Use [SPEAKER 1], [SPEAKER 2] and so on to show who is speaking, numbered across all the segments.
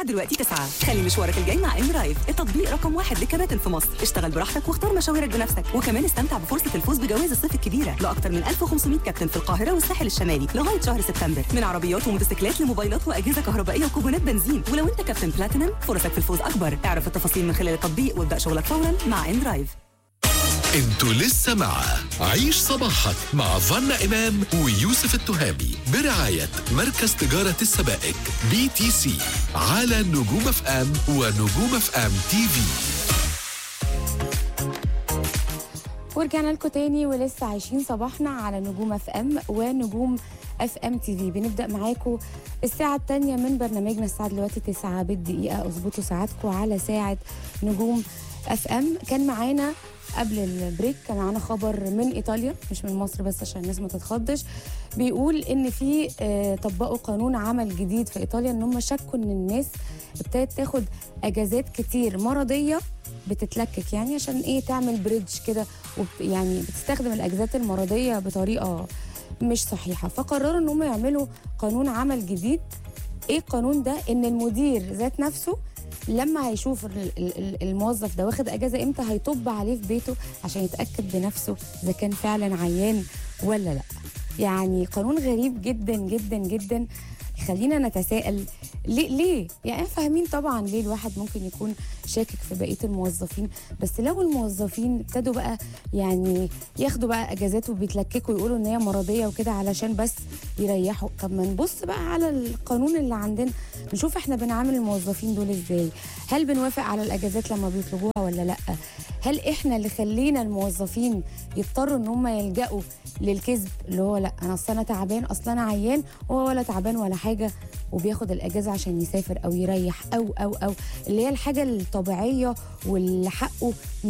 [SPEAKER 1] الساعة دلوقتي 9 خلي مشوارك الجاي مع ام رايف التطبيق رقم واحد للكباتن في مصر اشتغل براحتك واختار مشاويرك بنفسك وكمان استمتع بفرصة الفوز بجوائز الصيف الكبيرة لأكثر من 1500 كابتن في القاهرة والساحل الشمالي لغاية شهر سبتمبر من عربيات وموتوسيكلات لموبايلات وأجهزة كهربائية وكوبونات بنزين ولو أنت كابتن بلاتينم فرصك في الفوز أكبر اعرف التفاصيل من خلال التطبيق وابدأ شغلك فورا مع ام رايف
[SPEAKER 2] انتوا لسه مع عيش صباحك مع فنا إمام ويوسف التهامي برعاية مركز تجارة السبائك بي تي سي على نجوم اف ام ونجوم اف ام تي في
[SPEAKER 3] ورجعنا لكم تاني ولسه عايشين صباحنا على نجوم اف ام ونجوم اف ام تي في بنبدا معاكم الساعه الثانيه من برنامجنا الساعه دلوقتي 9 بالدقيقه اظبطوا ساعاتكم على ساعه نجوم اف ام كان معانا قبل البريك كان معانا خبر من ايطاليا مش من مصر بس عشان الناس ما تتخضش بيقول ان في آه، طبقوا قانون عمل جديد في ايطاليا ان هم شكوا ان الناس ابتدت تاخد اجازات كتير مرضيه بتتلكك يعني عشان ايه تعمل بريدج كده وبت يعني بتستخدم الاجازات المرضيه بطريقه مش صحيحه فقرروا ان هم يعملوا قانون عمل جديد ايه القانون ده ان المدير ذات نفسه لما هيشوف ال- ال- ال- الموظف ده واخد اجازه امتى هيطب عليه في بيته عشان يتاكد بنفسه اذا كان فعلا عيان ولا لا يعني قانون غريب جدا جدا جدا خلينا نتساءل ليه ليه يعني فاهمين طبعا ليه الواحد ممكن يكون شاكك في بقيه الموظفين بس لو الموظفين ابتدوا بقى يعني ياخدوا بقى اجازات وبيتلككوا يقولوا ان هي مرضيه وكده علشان بس يريحوا طب ما نبص بقى على القانون اللي عندنا نشوف احنا بنعامل الموظفين دول ازاي هل بنوافق على الاجازات لما بيطلبوها ولا لا هل احنا اللي خلينا الموظفين يضطروا ان هم يلجأوا للكذب اللي هو لا انا اصل انا تعبان اصل انا عيان وهو ولا تعبان ولا حاجه وبياخد الاجازه عشان يسافر او يريح او او او اللي هي الحاجه الطبيعيه واللي حقه 100%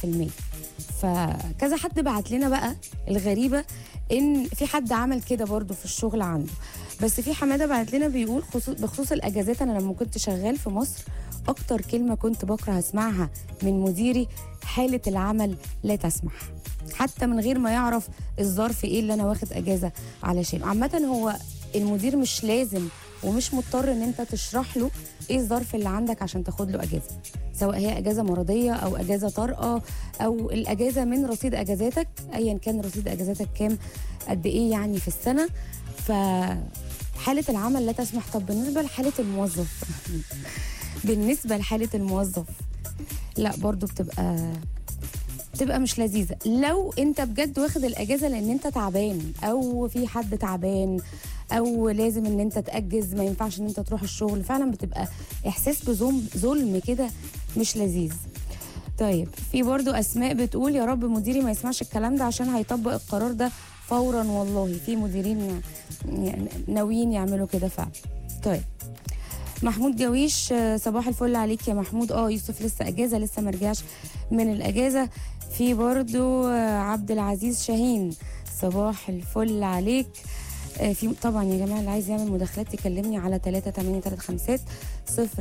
[SPEAKER 3] فكذا حد بعت لنا بقى الغريبه ان في حد عمل كده برضو في الشغل عنده بس في حماده بعت لنا بيقول خصوص بخصوص الاجازات انا لما كنت شغال في مصر اكتر كلمه كنت بكره اسمعها من مديري حاله العمل لا تسمح حتى من غير ما يعرف الظرف ايه اللي انا واخد اجازه علشان عامه هو المدير مش لازم ومش مضطر ان انت تشرح له ايه الظرف اللي عندك عشان تاخد له اجازه سواء هي اجازه مرضيه او اجازه طارئه او الاجازه من رصيد اجازاتك ايا كان رصيد اجازاتك كام قد ايه يعني في السنه ف حالة العمل لا تسمح طب بالنسبة لحالة الموظف بالنسبة لحالة الموظف لا برضو بتبقى بتبقى مش لذيذة لو انت بجد واخد الاجازة لان انت تعبان او في حد تعبان او لازم ان انت تأجز ما ينفعش ان انت تروح الشغل فعلا بتبقى احساس بظلم ظلم كده مش لذيذ طيب في برضو اسماء بتقول يا رب مديري ما يسمعش الكلام ده عشان هيطبق القرار ده فورا والله في مديرين يعني ناويين يعملوا كده فعلا طيب محمود جويش آه، صباح الفل عليك يا محمود اه يوسف لسه اجازه لسه ما رجعش من الاجازه في برضو آه، عبد العزيز شاهين صباح الفل عليك آه، في طبعا يا جماعه اللي عايز يعمل مداخلات يكلمني على 3 8 3 5 0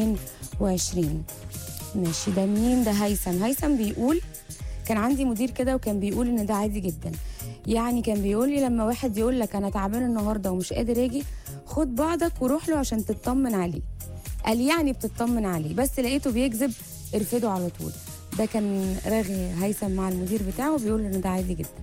[SPEAKER 3] 22 ماشي ده مين ده هيثم هيثم بيقول كان عندي مدير كده وكان بيقول ان ده عادي جدا يعني كان بيقول لي لما واحد يقول لك انا تعبان النهارده ومش قادر اجي خد بعضك وروح له عشان تطمن عليه قال يعني بتطمن عليه بس لقيته بيكذب ارفده على طول ده كان راغي هيثم مع المدير بتاعه بيقول له ان ده عادي جدا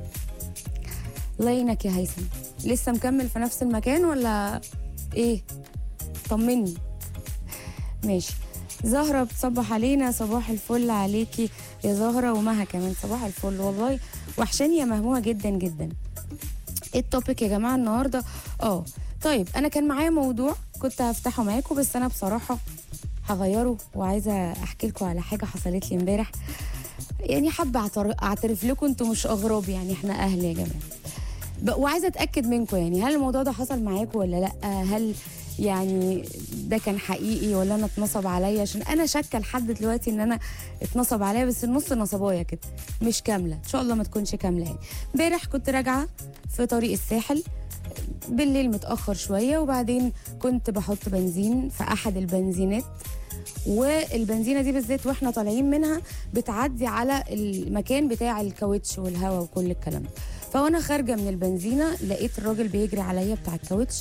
[SPEAKER 3] الله يعينك يا هيثم لسه مكمل في نفس المكان ولا ايه طمني ماشي زهرة بتصبح علينا صباح الفل عليكي يا زهرة ومها كمان صباح الفل والله وحشاني يا مهمومة جدا جدا ايه التوبيك يا جماعة النهاردة اه طيب انا كان معايا موضوع كنت هفتحه معاكم بس انا بصراحة هغيره وعايزة احكي لكم على حاجة حصلت لي امبارح يعني حابة أعتر- اعترف لكم انتوا مش اغراب يعني احنا اهل يا جماعة ب- وعايزه اتاكد منكم يعني هل الموضوع ده حصل معاكم ولا لا هل يعني ده كان حقيقي ولا انا اتنصب عليا عشان انا شاكه لحد دلوقتي ان انا اتنصب عليا بس النص نصبايه كده مش كامله ان شاء الله ما تكونش كامله يعني امبارح كنت راجعه في طريق الساحل بالليل متاخر شويه وبعدين كنت بحط بنزين في احد البنزينات والبنزينه دي بالذات واحنا طالعين منها بتعدي على المكان بتاع الكاوتش والهواء وكل الكلام ده فوانا خارجه من البنزينه لقيت الراجل بيجري عليا بتاع الكاوتش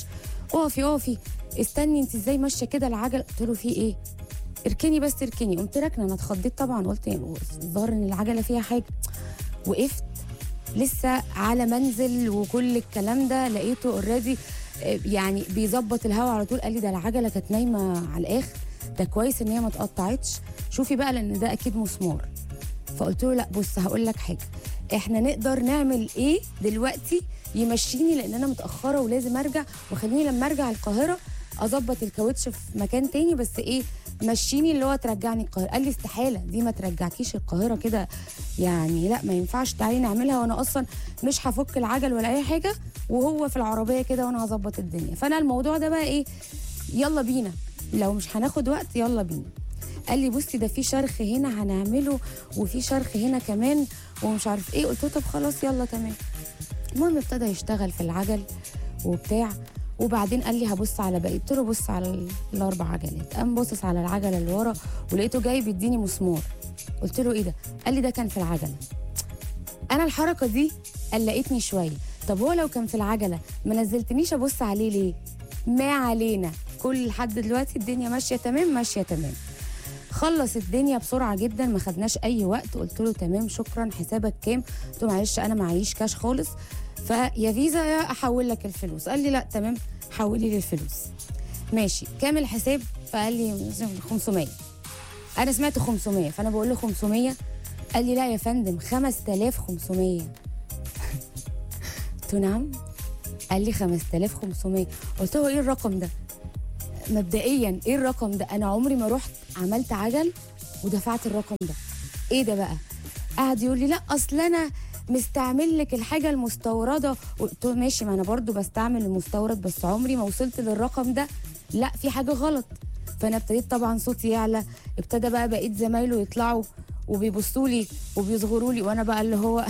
[SPEAKER 3] اقفي اقفي استني انت ازاي ماشيه كده العجله قلت له في ايه اركني بس اركني قمت راكنه انا اتخضيت طبعا قلت الظاهر ان العجله فيها حاجه وقفت لسه على منزل وكل الكلام ده لقيته اوريدي يعني بيظبط الهوا على طول قال لي ده العجله كانت نايمه على الاخر ده كويس ان هي ما اتقطعتش شوفي بقى لان ده اكيد مسمار فقلت له لا بص هقول لك حاجه احنا نقدر نعمل ايه دلوقتي يمشيني لان انا متاخره ولازم ارجع وخليني لما ارجع القاهره اظبط الكاوتش في مكان تاني بس ايه مشيني اللي هو ترجعني القاهره قال لي استحاله دي ما ترجعكيش القاهره كده يعني لا ما ينفعش تعالي نعملها وانا اصلا مش هفك العجل ولا اي حاجه وهو في العربيه كده وانا هظبط الدنيا فانا الموضوع ده بقى ايه يلا بينا لو مش هناخد وقت يلا بينا قال لي بصي ده في شرخ هنا هنعمله وفي شرخ هنا كمان ومش عارف ايه قلت له طب خلاص يلا تمام المهم ابتدى يشتغل في العجل وبتاع وبعدين قال لي هبص على باقي قلت له بص على ال- الاربع عجلات قام باصص على العجله اللي ورا ولقيته جاي بيديني مسمار قلت له ايه ده قال لي ده كان في العجله انا الحركه دي قلقتني شويه طب هو لو كان في العجله ما نزلتنيش ابص عليه ليه ما علينا كل لحد دلوقتي الدنيا ماشيه تمام ماشيه تمام خلص الدنيا بسرعه جدا ما خدناش اي وقت قلت له تمام شكرا حسابك كام قلت له معلش انا معيش كاش خالص فيا فيزا يا احول لك الفلوس قال لي لا تمام حولي لي الفلوس ماشي كام الحساب فقال لي 500 انا سمعت 500 فانا بقول له 500 قال لي لا يا فندم 5500 قلت له نعم قال لي 5500 قلت له ايه الرقم ده مبدئيا ايه الرقم ده انا عمري ما رحت عملت عجل ودفعت الرقم ده ايه ده بقى قعد يقول لي لا اصل انا مستعمل لك الحاجه المستورده قلت له ماشي ما انا برضو بستعمل المستورد بس عمري ما وصلت للرقم ده لا في حاجه غلط فانا ابتديت طبعا صوتي يعلى ابتدى بقى بقيت زمايله يطلعوا وبيبصوا لي وبيصغروا لي وانا بقى اللي هو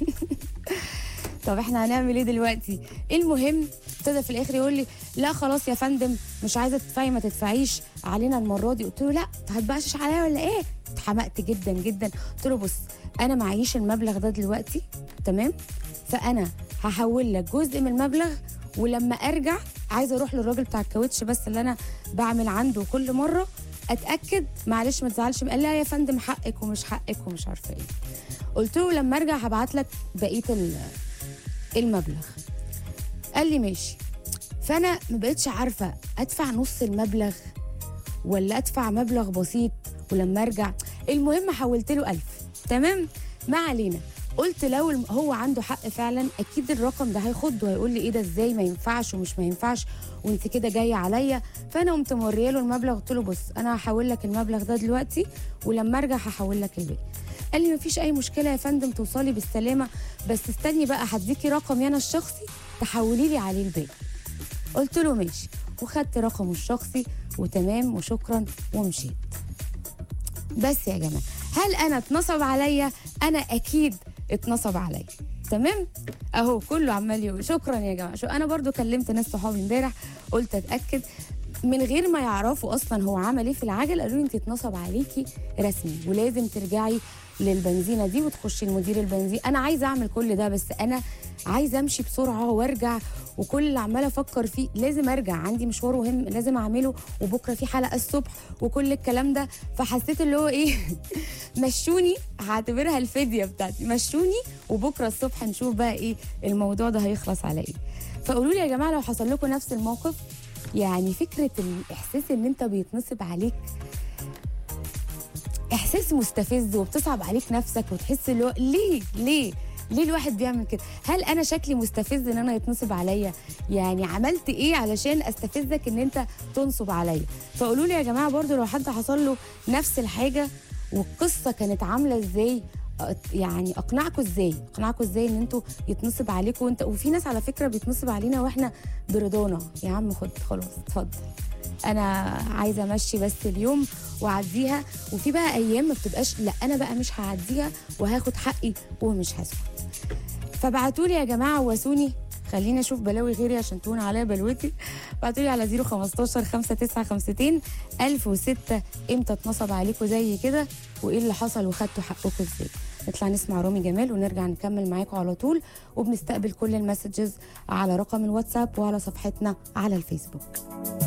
[SPEAKER 3] طب احنا هنعمل ايه دلوقتي المهم ابتدى في الاخر يقول لي لا خلاص يا فندم مش عايزه تدفعي ما تدفعيش علينا المره دي قلت له لا انت هتبقشش عليا ولا ايه اتحمقت جدا جدا قلت له بص انا معيش المبلغ ده دلوقتي تمام فانا هحول لك جزء من المبلغ ولما ارجع عايزه اروح للراجل بتاع الكاوتش بس اللي انا بعمل عنده كل مره اتاكد معلش ما تزعلش قال لي يا فندم حقك ومش حقك ومش عارفه ايه قلت له لما ارجع هبعت لك بقيه ال- المبلغ قال لي ماشي فانا ما بقتش عارفه ادفع نص المبلغ ولا ادفع مبلغ بسيط ولما ارجع المهم حولت له ألف تمام ما علينا قلت لو الم- هو عنده حق فعلا اكيد الرقم ده هيخضه هيقول لي ايه ده ازاي ما ينفعش ومش ما ينفعش وانت كده جايه عليا فانا قمت موريه له المبلغ قلت له بص انا هحول لك المبلغ ده دلوقتي ولما ارجع هحول لك الباقي قال لي مفيش اي مشكله يا فندم توصلي بالسلامه بس استني بقى هديكي رقمي انا الشخصي تحولي لي عليه الباقي قلت له ماشي وخدت رقمه الشخصي وتمام وشكرا ومشيت بس يا جماعه هل انا اتنصب عليا انا اكيد اتنصب عليا تمام اهو كله عمال يقول شكرا يا جماعه شو انا برضو كلمت ناس صحابي امبارح قلت اتاكد من غير ما يعرفوا اصلا هو عمل ايه في العجل قالوا لي انت اتنصب عليكي رسمي ولازم ترجعي للبنزينه دي وتخشي لمدير البنزين انا عايزه اعمل كل ده بس انا عايزه امشي بسرعه وارجع وكل اللي عماله افكر فيه لازم ارجع عندي مشوار مهم لازم اعمله وبكره في حلقه الصبح وكل الكلام ده فحسيت اللي هو ايه مشوني هعتبرها الفديه بتاعتي مشوني وبكره الصبح نشوف بقى ايه الموضوع ده هيخلص على ايه فقولوا لي يا جماعه لو حصل لكم نفس الموقف يعني فكره الاحساس ان انت بيتنصب عليك احساس مستفز وبتصعب عليك نفسك وتحس اللي هو ليه ليه ليه الواحد بيعمل كده هل انا شكلي مستفز ان انا يتنصب عليا يعني عملت ايه علشان استفزك ان انت تنصب عليا فقولوا لي يا جماعه برضو لو حد حصل له نفس الحاجه والقصه كانت عامله ازاي أ- يعني اقنعكم ازاي اقنعكم ازاي ان انتوا يتنصب عليكم وانت وفي ناس على فكره بيتنصب علينا واحنا برضانا يا عم خد خلاص اتفضل انا عايزه امشي بس اليوم واعديها وفي بقى ايام ما بتبقاش لا انا بقى مش هعديها وهاخد حقي ومش هسكت فبعتوا لي يا جماعه واسوني خليني اشوف بلاوي غيري عشان تهون عليا بلوتي بعتوا لي على 015 5952 1006 امتى اتنصب عليكم زي كده وايه اللي حصل وخدتوا حقكم ازاي نطلع نسمع رامي جمال ونرجع نكمل معاكم على طول وبنستقبل كل المسجز على رقم الواتساب وعلى صفحتنا على الفيسبوك